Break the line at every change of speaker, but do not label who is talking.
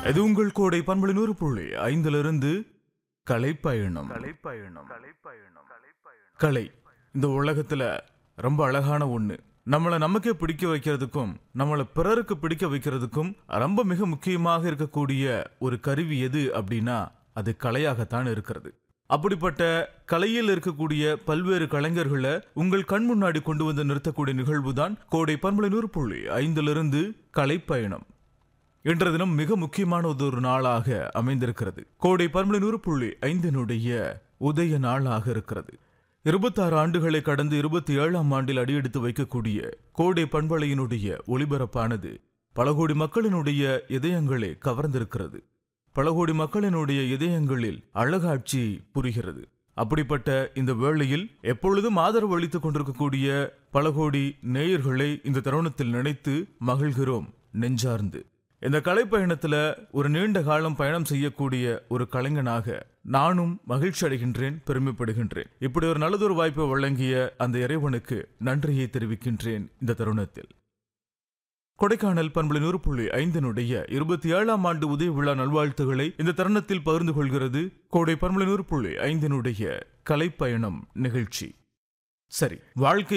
இது உங்கள் கோடை பண்புல நூறு புள்ளி ஐந்திலிருந்து கலைப்பயணம் கலைப்பயணம் கலைப்பயணம் கலை இந்த உலகத்துல ரொம்ப அழகான ஒண்ணு நம்மளை நமக்கே பிடிக்க வைக்கிறதுக்கும் நம்மளை பிறருக்கு பிடிக்க வைக்கிறதுக்கும் ரொம்ப மிக முக்கியமாக இருக்கக்கூடிய ஒரு கருவி எது அப்படின்னா அது கலையாகத்தான் இருக்கிறது அப்படிப்பட்ட கலையில் இருக்கக்கூடிய பல்வேறு கலைஞர்களை உங்கள் கண் முன்னாடி கொண்டு வந்து நிறுத்தக்கூடிய நிகழ்வுதான் கோடை பண்புல நூறு புள்ளி ஐந்திலிருந்து கலைப்பயணம் இன்ற தினம் மிக முக்கியமான ஒரு நாளாக அமைந்திருக்கிறது கோடை பன்மலை நூறு புள்ளி ஐந்தினுடைய உதய நாளாக இருக்கிறது இருபத்தாறு ஆண்டுகளை கடந்து இருபத்தி ஏழாம் ஆண்டில் அடியெடுத்து வைக்கக்கூடிய கோடை பண்பலையினுடைய ஒளிபரப்பானது பல கோடி மக்களினுடைய இதயங்களை கவர்ந்திருக்கிறது பல கோடி மக்களினுடைய இதயங்களில் அழகாட்சி புரிகிறது அப்படிப்பட்ட இந்த வேளையில் எப்பொழுதும் ஆதரவு அளித்துக் கொண்டிருக்கக்கூடிய பல கோடி நேயர்களை இந்த தருணத்தில் நினைத்து மகிழ்கிறோம் நெஞ்சார்ந்து இந்த கலைப்பயணத்துல ஒரு நீண்ட காலம் பயணம் செய்யக்கூடிய ஒரு கலைஞனாக நானும் மகிழ்ச்சி அடைகின்றேன் பெருமைப்படுகின்றேன் இப்படி ஒரு நல்லதொரு வாய்ப்பை வழங்கிய அந்த இறைவனுக்கு நன்றியை தெரிவிக்கின்றேன் இந்த தருணத்தில் கொடைக்கானல் பண்புல நூறு புள்ளி ஐந்தினுடைய இருபத்தி ஏழாம் ஆண்டு உதய விழா நல்வாழ்த்துகளை இந்த தருணத்தில் பகிர்ந்து கொள்கிறது கோடை பண்புல நூறு புள்ளி ஐந்தினுடைய கலைப்பயணம் நிகழ்ச்சி சரி வாழ்க்கை